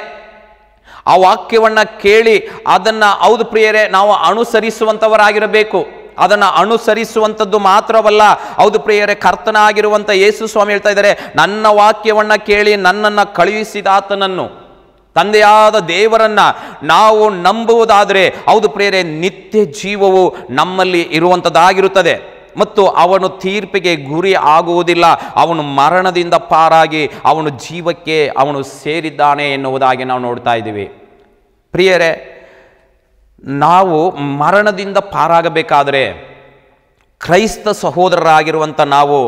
ಆ ವಾಕ್ಯವನ್ನ ಕೇಳಿ ಅದನ್ನ ಹೌದು ಪ್ರಿಯರೇ ನಾವು ಅನುಸರಿಸುವಂಥವರಾಗಿರಬೇಕು ಅದನ್ನು ಅನುಸರಿಸುವಂಥದ್ದು ಮಾತ್ರವಲ್ಲ ಹೌದು ಪ್ರಿಯರೇ ಕರ್ತನಾಗಿರುವಂಥ ಯೇಸು ಸ್ವಾಮಿ ಹೇಳ್ತಾ ಇದ್ದಾರೆ ನನ್ನ ವಾಕ್ಯವನ್ನ ಕೇಳಿ ನನ್ನನ್ನು ಕಳುಹಿಸಿದಾತನನ್ನು ತಂದೆಯಾದ ದೇವರನ್ನ ನಾವು ನಂಬುವುದಾದರೆ ಹೌದು ಪ್ರಿಯರೇ ನಿತ್ಯ ಜೀವವು ನಮ್ಮಲ್ಲಿ ಇರುವಂಥದ್ದಾಗಿರುತ್ತದೆ ಮತ್ತು ಅವನು ತೀರ್ಪಿಗೆ ಗುರಿ ಆಗುವುದಿಲ್ಲ ಅವನು ಮರಣದಿಂದ ಪಾರಾಗಿ ಅವನು ಜೀವಕ್ಕೆ ಅವನು ಸೇರಿದ್ದಾನೆ ಎನ್ನುವುದಾಗಿ ನಾವು ನೋಡ್ತಾ ಇದ್ದೀವಿ ಪ್ರಿಯರೇ ನಾವು ಮರಣದಿಂದ ಪಾರಾಗಬೇಕಾದರೆ ಕ್ರೈಸ್ತ ಸಹೋದರರಾಗಿರುವಂಥ ನಾವು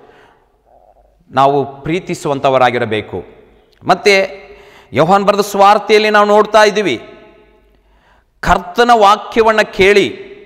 ನಾವು ಪ್ರೀತಿಸುವಂಥವರಾಗಿರಬೇಕು ಮತ್ತು ಯೋಹಾನ್ ಬರೆದ ಸ್ವಾರ್ಥಿಯಲ್ಲಿ ನಾವು ನೋಡ್ತಾ ಇದ್ದೀವಿ ಕರ್ತನ ವಾಕ್ಯವನ್ನು ಕೇಳಿ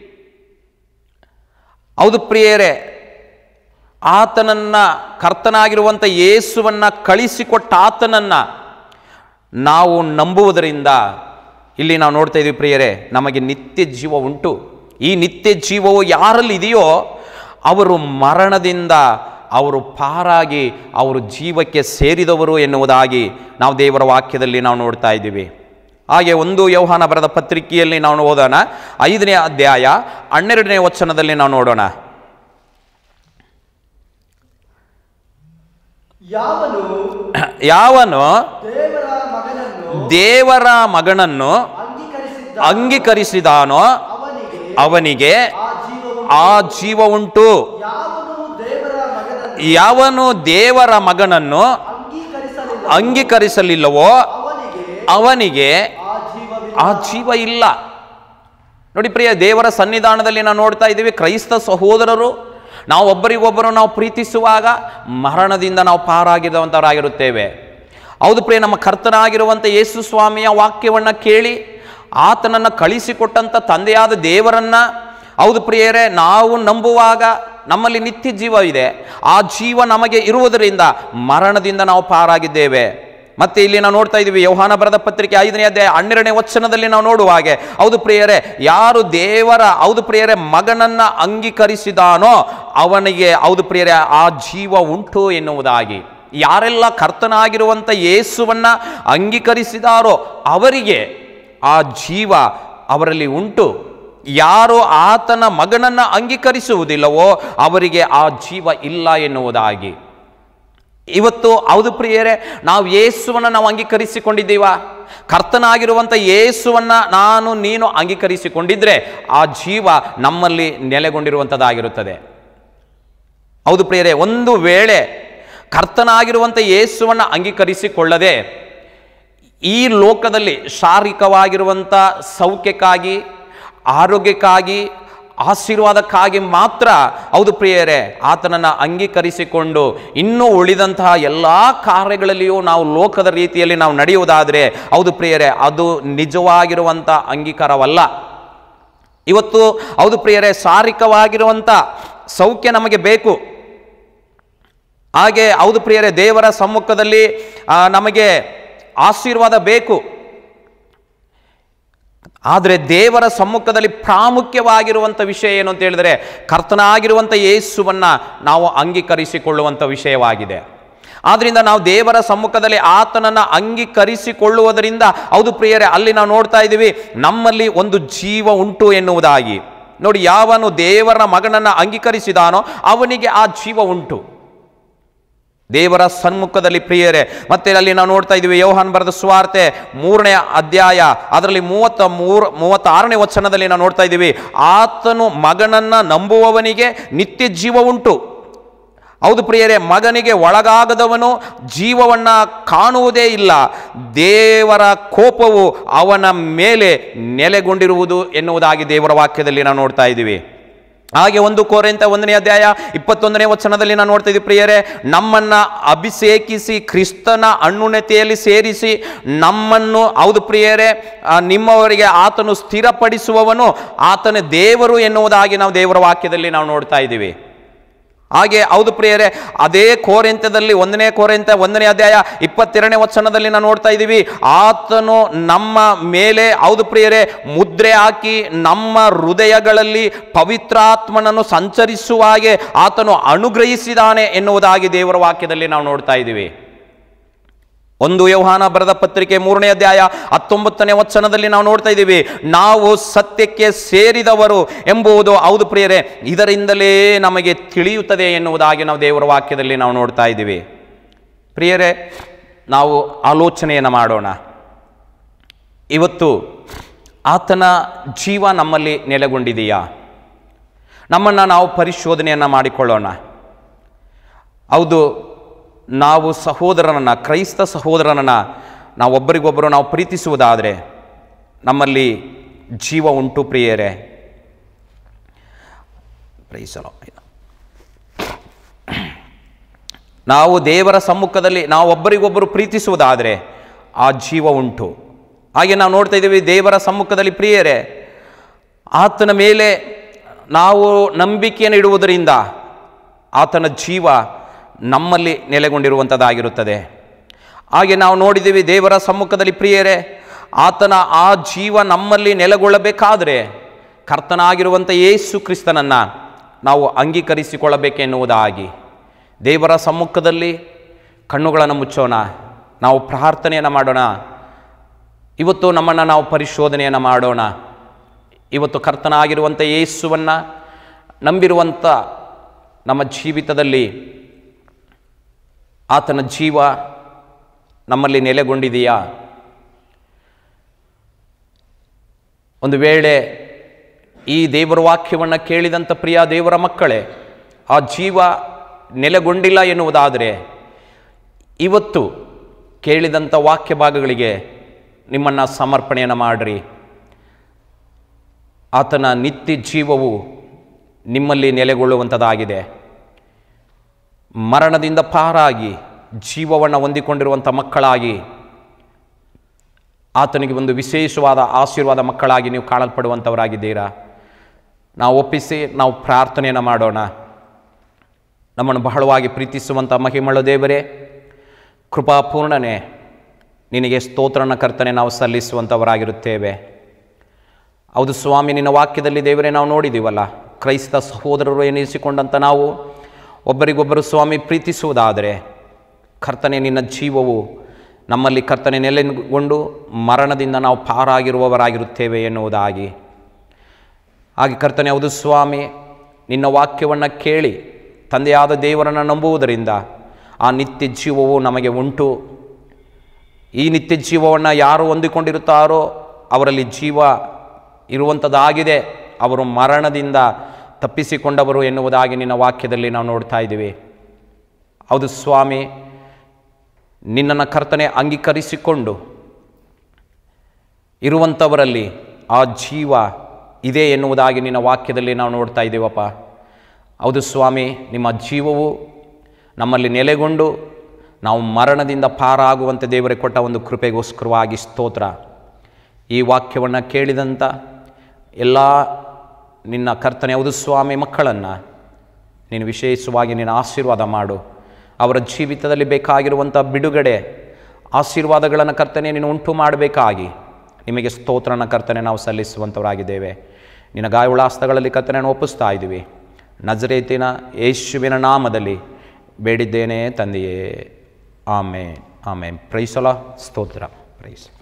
ಹೌದು ಪ್ರಿಯರೇ ಆತನನ್ನ ಕರ್ತನಾಗಿರುವಂಥ ಯೇಸುವನ್ನ ಕಳಿಸಿಕೊಟ್ಟ ಆತನನ್ನ ನಾವು ನಂಬುವುದರಿಂದ ಇಲ್ಲಿ ನಾವು ನೋಡ್ತಾ ಇದ್ದೀವಿ ಪ್ರಿಯರೇ ನಮಗೆ ನಿತ್ಯ ಜೀವ ಉಂಟು ಈ ನಿತ್ಯ ಜೀವವು ಯಾರಲ್ಲಿ ಇದೆಯೋ ಅವರು ಮರಣದಿಂದ ಅವರು ಪಾರಾಗಿ ಅವರು ಜೀವಕ್ಕೆ ಸೇರಿದವರು ಎನ್ನುವುದಾಗಿ ನಾವು ದೇವರ ವಾಕ್ಯದಲ್ಲಿ ನಾವು ನೋಡ್ತಾ ಇದ್ದೀವಿ ಹಾಗೆ ಒಂದು ಯೌಹಾನ ಬರೆದ ಪತ್ರಿಕೆಯಲ್ಲಿ ನಾವು ಓದೋಣ ಐದನೇ ಅಧ್ಯಾಯ ಹನ್ನೆರಡನೇ ವಚನದಲ್ಲಿ ನಾವು ನೋಡೋಣ ಯಾವನು ಯಾವನು ದೇವರ ಮಗನನ್ನು ದೇವರ ಮಗನನ್ನು ಅಂಗೀಕರಿಸಿದ್ದ ಅಂಗೀಕರಿಸಿದಾನೋ ಅವನಿಗೆ ಅವನಿಗೆ ಆ ಜೀವವು ಆ ಜೀವ ಉಂಟು ಯಾವನು ದೇವರ ಮಗನನ್ನು ಯಾವನು ದೇವರ ಮಗನನ್ನು ಅಂಗೀಕರಿಸಲಿಲ್ಲ ಅಂಗೀಕರಿಸಲಿಲ್ಲವೋ ಅವನಿಗೆ ಅವನಿಗೆ ಆ ಜೀವವಿಲ್ಲ ಆ ಜೀವ ಇಲ್ಲ ನೋಡಿ ಪ್ರಿಯ ದೇವರ ಸನ್ನಿಧಾನದಲ್ಲಿ ನಾವು ನೋಡ್ತಾ ಇದ್ದೀವಿ ಕ್ರೈಸ್ತ ಸಹೋದರರು ನಾವು ಒಬ್ಬರಿಗೊಬ್ಬರು ನಾವು ಪ್ರೀತಿಸುವಾಗ ಮರಣದಿಂದ ನಾವು ಪಾರಾಗಿರುವಂಥವರಾಗಿರುತ್ತೇವೆ ಹೌದು ಪ್ರಿಯ ನಮ್ಮ ಕರ್ತನಾಗಿರುವಂಥ ಯೇಸು ಸ್ವಾಮಿಯ ವಾಕ್ಯವನ್ನು ಕೇಳಿ ಆತನನ್ನು ಕಳಿಸಿಕೊಟ್ಟಂಥ ತಂದೆಯಾದ ದೇವರನ್ನ ಹೌದು ಪ್ರಿಯರೇ ನಾವು ನಂಬುವಾಗ ನಮ್ಮಲ್ಲಿ ನಿತ್ಯ ಜೀವ ಇದೆ ಆ ಜೀವ ನಮಗೆ ಇರುವುದರಿಂದ ಮರಣದಿಂದ ನಾವು ಪಾರಾಗಿದ್ದೇವೆ ಮತ್ತೆ ಇಲ್ಲಿ ನಾವು ನೋಡ್ತಾ ಇದ್ದೀವಿ ಯೌಹಾನ ಬರೆದ ಪತ್ರಿಕೆ ಐದನೇ ಅಧ್ಯಾಯ ಹನ್ನೆರಡನೇ ವಚನದಲ್ಲಿ ನಾವು ನೋಡುವ ಹಾಗೆ ಹೌದು ಪ್ರಿಯರೇ ಯಾರು ದೇವರ ಹೌದು ಪ್ರಿಯರೇ ಮಗನನ್ನ ಅಂಗೀಕರಿಸಿದಾನೋ ಅವನಿಗೆ ಹೌದು ಪ್ರಿಯರೇ ಆ ಜೀವ ಉಂಟು ಎನ್ನುವುದಾಗಿ ಯಾರೆಲ್ಲ ಕರ್ತನಾಗಿರುವಂಥ ಯೇಸುವನ್ನ ಅಂಗೀಕರಿಸಿದಾರೋ ಅವರಿಗೆ ಆ ಜೀವ ಅವರಲ್ಲಿ ಉಂಟು ಯಾರು ಆತನ ಮಗನನ್ನ ಅಂಗೀಕರಿಸುವುದಿಲ್ಲವೋ ಅವರಿಗೆ ಆ ಜೀವ ಇಲ್ಲ ಎನ್ನುವುದಾಗಿ ಇವತ್ತು ಹೌದು ಪ್ರಿಯರೇ ನಾವು ಯೇಸುವನ್ನು ನಾವು ಅಂಗೀಕರಿಸಿಕೊಂಡಿದ್ದೀವಾ ಕರ್ತನಾಗಿರುವಂಥ ಯೇಸುವನ್ನು ನಾನು ನೀನು ಅಂಗೀಕರಿಸಿಕೊಂಡಿದ್ದರೆ ಆ ಜೀವ ನಮ್ಮಲ್ಲಿ ನೆಲೆಗೊಂಡಿರುವಂಥದ್ದಾಗಿರುತ್ತದೆ ಹೌದು ಪ್ರಿಯರೇ ಒಂದು ವೇಳೆ ಕರ್ತನಾಗಿರುವಂಥ ಯೇಸುವನ್ನು ಅಂಗೀಕರಿಸಿಕೊಳ್ಳದೆ ಈ ಲೋಕದಲ್ಲಿ ಶಾರೀರಿಕವಾಗಿರುವಂಥ ಸೌಖ್ಯಕ್ಕಾಗಿ ಆರೋಗ್ಯಕ್ಕಾಗಿ ಆಶೀರ್ವಾದಕ್ಕಾಗಿ ಮಾತ್ರ ಹೌದು ಪ್ರಿಯರೇ ಆತನನ್ನು ಅಂಗೀಕರಿಸಿಕೊಂಡು ಇನ್ನೂ ಉಳಿದಂತಹ ಎಲ್ಲ ಕಾರ್ಯಗಳಲ್ಲಿಯೂ ನಾವು ಲೋಕದ ರೀತಿಯಲ್ಲಿ ನಾವು ನಡೆಯುವುದಾದರೆ ಹೌದು ಪ್ರಿಯರೇ ಅದು ನಿಜವಾಗಿರುವಂಥ ಅಂಗೀಕಾರವಲ್ಲ ಇವತ್ತು ಹೌದು ಪ್ರಿಯರೇ ಶಾರೀರಿಕವಾಗಿರುವಂಥ ಸೌಖ್ಯ ನಮಗೆ ಬೇಕು ಹಾಗೆ ಹೌದು ಪ್ರಿಯರೇ ದೇವರ ಸಮ್ಮುಖದಲ್ಲಿ ಆ, ನಮಗೆ ಆಶೀರ್ವಾದ ಬೇಕು ಆದರೆ ದೇವರ ಸಮ್ಮುಖದಲ್ಲಿ ಪ್ರಾಮುಖ್ಯವಾಗಿರುವಂಥ ವಿಷಯ ಏನು ಅಂತ ಹೇಳಿದರೆ ಕರ್ತನಾಗಿರುವಂಥ ಯೇಸುವನ್ನು ನಾವು ಅಂಗೀಕರಿಸಿಕೊಳ್ಳುವಂಥ ವಿಷಯವಾಗಿದೆ ಆದ್ದರಿಂದ ನಾವು ದೇವರ ಸಮ್ಮುಖದಲ್ಲಿ ಆತನನ್ನು ಅಂಗೀಕರಿಸಿಕೊಳ್ಳುವುದರಿಂದ ಹೌದು ಪ್ರಿಯರೇ ಅಲ್ಲಿ ನಾವು ನೋಡ್ತಾ ಇದ್ದೀವಿ ನಮ್ಮಲ್ಲಿ ಒಂದು ಜೀವ ಉಂಟು ಎನ್ನುವುದಾಗಿ ನೋಡಿ ಯಾವನು ದೇವರ ಮಗನನ್ನು ಅಂಗೀಕರಿಸಿದಾನೋ ಅವನಿಗೆ ಆ ಜೀವ ಉಂಟು ದೇವರ ಸನ್ಮುಖದಲ್ಲಿ ಪ್ರಿಯರೇ ಮತ್ತೆ ಅಲ್ಲಿ ನಾವು ನೋಡ್ತಾ ಇದ್ದೀವಿ ಯೋಹಾನ್ ಬರೆದ ಸ್ವಾರ್ತೆ ಮೂರನೇ ಅಧ್ಯಾಯ ಅದರಲ್ಲಿ ಮೂವತ್ತ ಮೂರು ಮೂವತ್ತಾರನೇ ವಚನದಲ್ಲಿ ನಾವು ನೋಡ್ತಾ ಇದ್ದೀವಿ ಆತನು ಮಗನನ್ನ ನಂಬುವವನಿಗೆ ನಿತ್ಯ ಜೀವ ಉಂಟು ಹೌದು ಪ್ರಿಯರೇ ಮಗನಿಗೆ ಒಳಗಾಗದವನು ಜೀವವನ್ನ ಕಾಣುವುದೇ ಇಲ್ಲ ದೇವರ ಕೋಪವು ಅವನ ಮೇಲೆ ನೆಲೆಗೊಂಡಿರುವುದು ಎನ್ನುವುದಾಗಿ ದೇವರ ವಾಕ್ಯದಲ್ಲಿ ನಾವು ನೋಡ್ತಾ ಇದ್ದೀವಿ ಹಾಗೆ ಒಂದು ಕೋರೆಂತ ಒಂದನೇ ಅಧ್ಯಾಯ ಇಪ್ಪತ್ತೊಂದನೇ ವಚನದಲ್ಲಿ ನಾವು ನೋಡ್ತಾ ಇದ್ದೀವಿ ಪ್ರಿಯರೇ ನಮ್ಮನ್ನ ಅಭಿಷೇಕಿಸಿ ಕ್ರಿಸ್ತನ ಅಣ್ಣುಣತೆಯಲ್ಲಿ ಸೇರಿಸಿ ನಮ್ಮನ್ನು ಹೌದು ಪ್ರಿಯರೇ ಆ, ನಿಮ್ಮವರಿಗೆ ಆತನು ಸ್ಥಿರಪಡಿಸುವವನು ಆತನ ದೇವರು ಎನ್ನುವುದಾಗಿ ನಾವು ದೇವರ ವಾಕ್ಯದಲ್ಲಿ ನಾವು ನೋಡ್ತಾ ಇದ್ದೀವಿ ಹಾಗೆ ಹೌದು ಪ್ರಿಯರೇ ಅದೇ ಕೋರೆಂತದಲ್ಲಿ ಒಂದನೇ ಕೋರೆಂತ ಒಂದನೇ ಅಧ್ಯಾಯ ಇಪ್ಪತ್ತೆರಡನೇ ವಚನದಲ್ಲಿ ನಾವು ನೋಡ್ತಾ ಇದ್ದೀವಿ ಆತನು ನಮ್ಮ ಮೇಲೆ ಹೌದು ಪ್ರಿಯರೇ ಮುದ್ರೆ ಹಾಕಿ ನಮ್ಮ ಹೃದಯಗಳಲ್ಲಿ ಪವಿತ್ರಾತ್ಮನನ್ನು ಸಂಚರಿಸುವ ಹಾಗೆ ಆತನು ಅನುಗ್ರಹಿಸಿದಾನೆ ಎನ್ನುವುದಾಗಿ ದೇವರ ವಾಕ್ಯದಲ್ಲಿ ನಾವು ನೋಡ್ತಾ ಇದ್ದೀವಿ ಒಂದು ಯೌಹಾನ ಬರೆದ ಪತ್ರಿಕೆ ಮೂರನೇ ಅಧ್ಯಾಯ ಹತ್ತೊಂಬತ್ತನೇ ವಚನದಲ್ಲಿ ನಾವು ನೋಡ್ತಾ ಇದ್ದೀವಿ ನಾವು ಸತ್ಯಕ್ಕೆ ಸೇರಿದವರು ಎಂಬುದು ಹೌದು ಪ್ರಿಯರೇ ಇದರಿಂದಲೇ ನಮಗೆ ತಿಳಿಯುತ್ತದೆ ಎನ್ನುವುದಾಗಿ ನಾವು ದೇವರ ವಾಕ್ಯದಲ್ಲಿ ನಾವು ನೋಡ್ತಾ ಇದ್ದೀವಿ ಪ್ರಿಯರೇ ನಾವು ಆಲೋಚನೆಯನ್ನು ಮಾಡೋಣ ಇವತ್ತು ಆತನ ಜೀವ ನಮ್ಮಲ್ಲಿ ನೆಲೆಗೊಂಡಿದೆಯಾ ನಮ್ಮನ್ನು ನಾವು ಪರಿಶೋಧನೆಯನ್ನು ಮಾಡಿಕೊಳ್ಳೋಣ ಹೌದು ನಾವು ಸಹೋದರನನ್ನು ಕ್ರೈಸ್ತ ಸಹೋದರನನ್ನು ನಾವು ಒಬ್ಬರಿಗೊಬ್ಬರು ನಾವು ಪ್ರೀತಿಸುವುದಾದರೆ ನಮ್ಮಲ್ಲಿ ಜೀವ ಉಂಟು ಪ್ರಿಯರೇ ಪ್ರೈಸಲೋ ನಾವು ದೇವರ ಸಮ್ಮುಖದಲ್ಲಿ ನಾವು ಒಬ್ಬರಿಗೊಬ್ಬರು ಪ್ರೀತಿಸುವುದಾದರೆ ಆ ಜೀವ ಉಂಟು ಹಾಗೆ ನಾವು ನೋಡ್ತಾ ಇದ್ದೀವಿ ದೇವರ ಸಮ್ಮುಖದಲ್ಲಿ ಪ್ರಿಯರೇ ಆತನ ಮೇಲೆ ನಾವು ನಂಬಿಕೆಯನ್ನು ಇಡುವುದರಿಂದ ಆತನ ಜೀವ ನಮ್ಮಲ್ಲಿ ನೆಲೆಗೊಂಡಿರುವಂಥದ್ದಾಗಿರುತ್ತದೆ ಹಾಗೆ ನಾವು ನೋಡಿದ್ದೀವಿ ದೇವರ ಸಮ್ಮುಖದಲ್ಲಿ ಪ್ರಿಯರೇ ಆತನ ಆ ಜೀವ ನಮ್ಮಲ್ಲಿ ನೆಲೆಗೊಳ್ಳಬೇಕಾದರೆ ಕರ್ತನಾಗಿರುವಂಥ ಯೇಸು ಕ್ರಿಸ್ತನನ್ನು ನಾವು ಅಂಗೀಕರಿಸಿಕೊಳ್ಳಬೇಕೆನ್ನುವುದಾಗಿ ದೇವರ ಸಮ್ಮುಖದಲ್ಲಿ ಕಣ್ಣುಗಳನ್ನು ಮುಚ್ಚೋಣ ನಾವು ಪ್ರಾರ್ಥನೆಯನ್ನು ಮಾಡೋಣ ಇವತ್ತು ನಮ್ಮನ್ನು ನಾವು ಪರಿಶೋಧನೆಯನ್ನು ಮಾಡೋಣ ಇವತ್ತು ಕರ್ತನಾಗಿರುವಂಥ ಯೇಸುವನ್ನು ನಂಬಿರುವಂಥ ನಮ್ಮ ಜೀವಿತದಲ್ಲಿ ಆತನ ಜೀವ ನಮ್ಮಲ್ಲಿ ನೆಲೆಗೊಂಡಿದೆಯಾ ಒಂದು ವೇಳೆ ಈ ದೇವರ ವಾಕ್ಯವನ್ನು ಕೇಳಿದಂಥ ಪ್ರಿಯ ದೇವರ ಮಕ್ಕಳೇ ಆ ಜೀವ ನೆಲೆಗೊಂಡಿಲ್ಲ ಎನ್ನುವುದಾದರೆ ಇವತ್ತು ಕೇಳಿದಂಥ ವಾಕ್ಯ ಭಾಗಗಳಿಗೆ ನಿಮ್ಮನ್ನು ಸಮರ್ಪಣೆಯನ್ನು ಮಾಡಿರಿ ಆತನ ನಿತ್ಯ ಜೀವವು ನಿಮ್ಮಲ್ಲಿ ನೆಲೆಗೊಳ್ಳುವಂಥದ್ದಾಗಿದೆ ಮರಣದಿಂದ ಪಾರಾಗಿ ಜೀವವನ್ನು ಹೊಂದಿಕೊಂಡಿರುವಂಥ ಮಕ್ಕಳಾಗಿ ಆತನಿಗೆ ಒಂದು ವಿಶೇಷವಾದ ಆಶೀರ್ವಾದ ಮಕ್ಕಳಾಗಿ ನೀವು ಕಾಣಲ್ಪಡುವಂಥವರಾಗಿದ್ದೀರಾ ನಾವು ಒಪ್ಪಿಸಿ ನಾವು ಪ್ರಾರ್ಥನೆಯನ್ನು ಮಾಡೋಣ ನಮ್ಮನ್ನು ಬಹಳವಾಗಿ ಪ್ರೀತಿಸುವಂಥ ಮಹಿಮಳು ದೇವರೇ ಕೃಪಾಪೂರ್ಣನೇ ನಿನಗೆ ಸ್ತೋತ್ರನ ಕರ್ತನೆ ನಾವು ಸಲ್ಲಿಸುವಂಥವರಾಗಿರುತ್ತೇವೆ ಹೌದು ಸ್ವಾಮಿ ನಿನ್ನ ವಾಕ್ಯದಲ್ಲಿ ದೇವರೇ ನಾವು ನೋಡಿದ್ದೀವಲ್ಲ ಕ್ರೈಸ್ತ ಸಹೋದರರು ಎನಿಸಿಕೊಂಡಂಥ ನಾವು ಒಬ್ಬರಿಗೊಬ್ಬರು ಸ್ವಾಮಿ ಪ್ರೀತಿಸುವುದಾದರೆ ಕರ್ತನೆ ನಿನ್ನ ಜೀವವು ನಮ್ಮಲ್ಲಿ ಕರ್ತನೆ ನೆಲೆಗೊಂಡು ಮರಣದಿಂದ ನಾವು ಪಾರಾಗಿರುವವರಾಗಿರುತ್ತೇವೆ ಎನ್ನುವುದಾಗಿ ಹಾಗೆ ಕರ್ತನೆ ಹೌದು ಸ್ವಾಮಿ ನಿನ್ನ ವಾಕ್ಯವನ್ನು ಕೇಳಿ ತಂದೆಯಾದ ದೇವರನ್ನು ನಂಬುವುದರಿಂದ ಆ ನಿತ್ಯ ಜೀವವು ನಮಗೆ ಉಂಟು ಈ ನಿತ್ಯ ಜೀವವನ್ನು ಯಾರು ಹೊಂದಿಕೊಂಡಿರುತ್ತಾರೋ ಅವರಲ್ಲಿ ಜೀವ ಇರುವಂಥದ್ದಾಗಿದೆ ಅವರು ಮರಣದಿಂದ ತಪ್ಪಿಸಿಕೊಂಡವರು ಎನ್ನುವುದಾಗಿ ನಿನ್ನ ವಾಕ್ಯದಲ್ಲಿ ನಾವು ನೋಡ್ತಾ ಇದ್ದೀವಿ ಹೌದು ಸ್ವಾಮಿ ನಿನ್ನನ್ನು ಕರ್ತನೆ ಅಂಗೀಕರಿಸಿಕೊಂಡು ಇರುವಂಥವರಲ್ಲಿ ಆ ಜೀವ ಇದೆ ಎನ್ನುವುದಾಗಿ ನಿನ್ನ ವಾಕ್ಯದಲ್ಲಿ ನಾವು ನೋಡ್ತಾ ಇದ್ದೀವಪ್ಪ ಹೌದು ಸ್ವಾಮಿ ನಿಮ್ಮ ಜೀವವು ನಮ್ಮಲ್ಲಿ ನೆಲೆಗೊಂಡು ನಾವು ಮರಣದಿಂದ ಪಾರಾಗುವಂತೆ ದೇವರೇ ಕೊಟ್ಟ ಒಂದು ಕೃಪೆಗೋಸ್ಕರವಾಗಿ ಸ್ತೋತ್ರ ಈ ವಾಕ್ಯವನ್ನು ಕೇಳಿದಂಥ ಎಲ್ಲ ನಿನ್ನ ಕರ್ತನೆ ಹೌದು ಸ್ವಾಮಿ ಮಕ್ಕಳನ್ನು ನೀನು ವಿಶೇಷವಾಗಿ ನೀನು ಆಶೀರ್ವಾದ ಮಾಡು ಅವರ ಜೀವಿತದಲ್ಲಿ ಬೇಕಾಗಿರುವಂಥ ಬಿಡುಗಡೆ ಆಶೀರ್ವಾದಗಳನ್ನು ಕರ್ತನೆ ನೀನು ಉಂಟು ಮಾಡಬೇಕಾಗಿ ನಿಮಗೆ ಸ್ತೋತ್ರನ ಕರ್ತನೆ ನಾವು ಸಲ್ಲಿಸುವಂಥವರಾಗಿದ್ದೇವೆ ನಿನ್ನ ಗಾಯವುಳ ಹಸ್ತಗಳಲ್ಲಿ ಕರ್ತನೆಯನ್ನು ಒಪ್ಪಿಸ್ತಾ ಇದ್ದೀವಿ ನಜರೇತಿನ ಯೇಸುವಿನ ನಾಮದಲ್ಲಿ ಬೇಡಿದ್ದೇನೆ ತಂದೆಯೇ ಆಮೇನ್ ಆಮೇನ್ ಪ್ರೈಸಲ ಸ್ತೋತ್ರ ಪ್ರೈಸ್